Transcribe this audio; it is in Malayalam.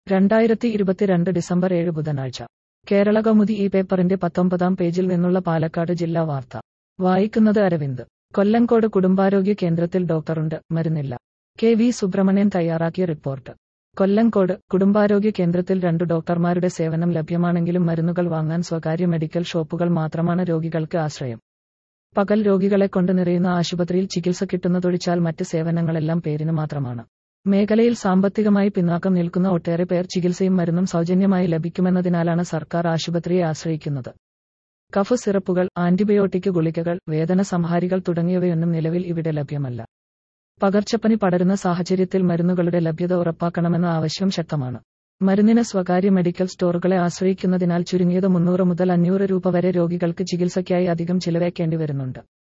രണ്ടായിരത്തി ഇരുപത്തിരണ്ട് ഡിസംബർ ഏഴ് ബുധനാഴ്ച കേരള കൗമുദി ഈ പേപ്പറിന്റെ പത്തൊമ്പതാം പേജിൽ നിന്നുള്ള പാലക്കാട് ജില്ലാ വാർത്ത വായിക്കുന്നത് അരവിന്ദ് കൊല്ലങ്കോട് കുടുംബാരോഗ്യ കേന്ദ്രത്തിൽ ഡോക്ടറുണ്ട് മരുന്നില്ല കെ വി സുബ്രഹ്മണ്യൻ തയ്യാറാക്കിയ റിപ്പോർട്ട് കൊല്ലങ്കോട് കുടുംബാരോഗ്യ കേന്ദ്രത്തിൽ രണ്ടു ഡോക്ടർമാരുടെ സേവനം ലഭ്യമാണെങ്കിലും മരുന്നുകൾ വാങ്ങാൻ സ്വകാര്യ മെഡിക്കൽ ഷോപ്പുകൾ മാത്രമാണ് രോഗികൾക്ക് ആശ്രയം പകൽ രോഗികളെ കൊണ്ട് നിറയുന്ന ആശുപത്രിയിൽ ചികിത്സ കിട്ടുന്നതൊഴിച്ചാൽ മറ്റ് സേവനങ്ങളെല്ലാം പേരിന് മാത്രമാണ് മേഖലയിൽ സാമ്പത്തികമായി പിന്നാക്കം നിൽക്കുന്ന ഒട്ടേറെ പേർ ചികിത്സയും മരുന്നും സൗജന്യമായി ലഭിക്കുമെന്നതിനാലാണ് സർക്കാർ ആശുപത്രിയെ ആശ്രയിക്കുന്നത് കഫ് സിറപ്പുകൾ ആന്റിബയോട്ടിക് ഗുളികകൾ വേദന സംഹാരികൾ തുടങ്ങിയവയൊന്നും നിലവിൽ ഇവിടെ ലഭ്യമല്ല പകർച്ചപ്പനി പടരുന്ന സാഹചര്യത്തിൽ മരുന്നുകളുടെ ലഭ്യത ഉറപ്പാക്കണമെന്ന ആവശ്യം ശക്തമാണ് മരുന്നിന് സ്വകാര്യ മെഡിക്കൽ സ്റ്റോറുകളെ ആശ്രയിക്കുന്നതിനാൽ ചുരുങ്ങിയത് മുന്നൂറ് മുതൽ അഞ്ഞൂറ് രൂപ വരെ രോഗികൾക്ക് ചികിത്സയ്ക്കായി അധികം ചിലവേക്കേണ്ടി വരുന്നുണ്ട്